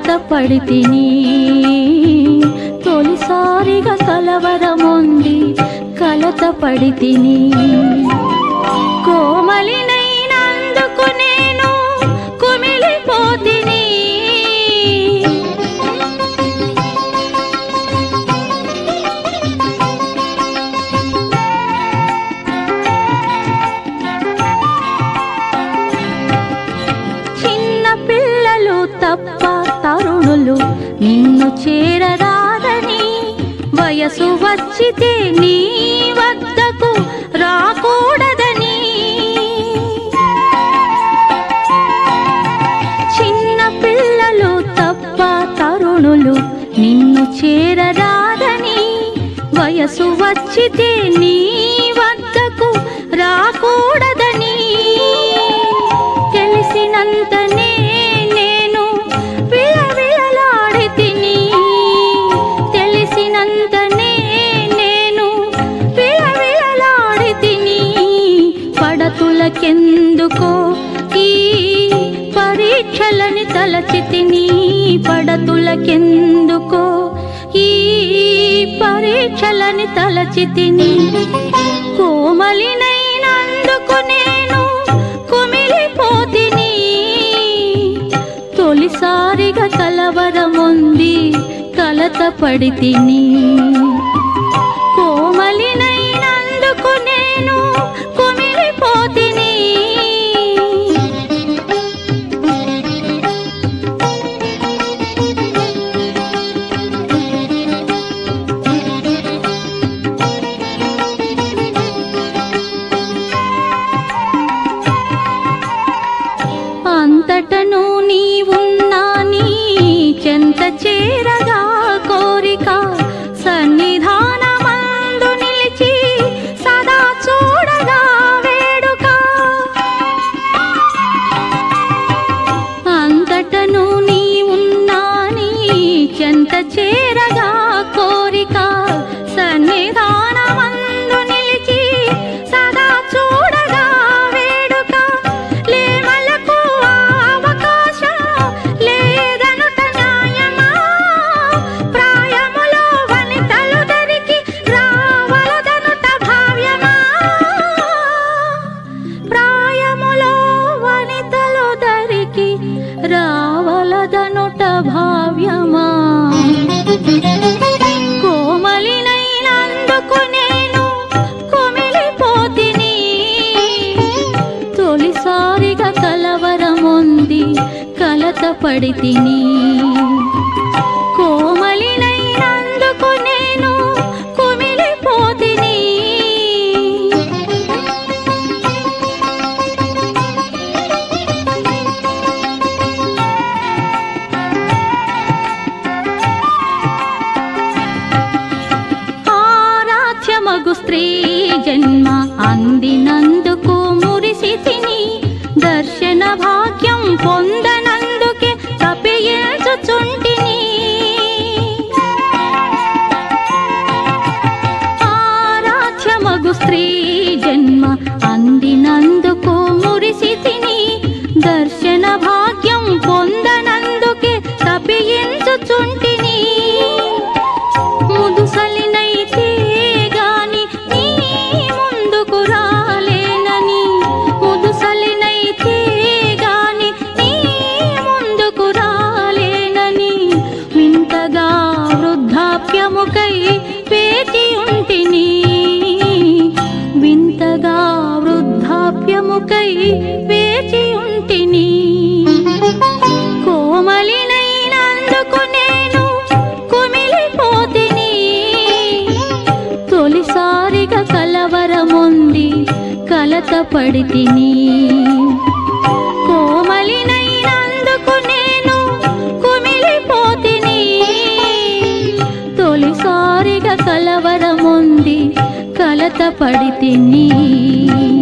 కలత పడితిని తొలిసారిగా కలవరముంది కలత పడితిని కోమలినైనందుకు నేను కుమిలిపోతిని చిన్న పిల్లలు తప్ప తరుణులు నిన్ను చేరరాదని వయసు వచ్చితే నీ వద్దకు రాకూడదని చిన్న పిల్లలు తప్ప తరుణులు నిన్ను చేరరాదని వయసు వచ్చితే నీ వద్దకు రాకూడదని తెలిసినంతనే నేను విలవిలలాడి తిని తెలిసినంతనే నేను విలవిలలాడి తిని పడతులకెందుకో ఈ పరీక్షలని తలచి తిని పడతులకెందుకో ఈ పరీక్షలని తలచి తిని కోమలినైనందుకు నేను కుమిలిపోతిని తొలిసారిగా కలవరముంది కలత పడి తిని కోమలినైనందుకు నేను కుమిలిపోతిని అంతటను నీవున్నా నీ చెంత చేరగా కోరిక సన్నిధానమందు నిలిచి సదా చూడగా వేడుక అంతటను నీవున్నా నీ చెంత చేరగా కోరిక సన్నిధానమందు నిలిచి సదా చూడగా వేడుక లేమలకు అవకాశం లేదనుట న్యాయమా ప్రాయములో వనితలు దరికి రావలదనుట భావ్యమా ప్రాయములో వనితలు దరికి రావలదనుట భావ్యమా కోమలినైనందుకు నేను కుమిలిపోతిని తొలిసారిగా కలవరముంది కలత పడి తిని కోమలినైనందుకు నేను కుమిలిపోతిని ఆరాధ్యమగు స్త్రీ జన్మ అందినందుకు మురిసి తిని దర్శన భాగ్యం పొందనందుకే తప్పియచుచుంటిని ఆరాధ్యమగు స్త్రీ జన్మ అందినందుకు మురిసి తిని దర్శన భాగ్యం పొందనందుకే తప్పియించుచుంటిని ముదుసలినైతే గాని నీ ముందుకు రాలేనని ముదుసలినైతే గాని నీ ముందుకు రాలేనని వింతగా వృద్ధాప్యముకై వేచి ఉంటిని వింతగా వృద్ధాప్యముకై వేచి ఉంటిని కోమలినైనందుకు నేను కుమిలిపోతిని తొలిసారిగా కలవరముంది కలత పడి తిని కోమలినైనందుకు నేను కుమిలిపోతిని తొలిసారిగా కలవరముంది కలత పడి తిని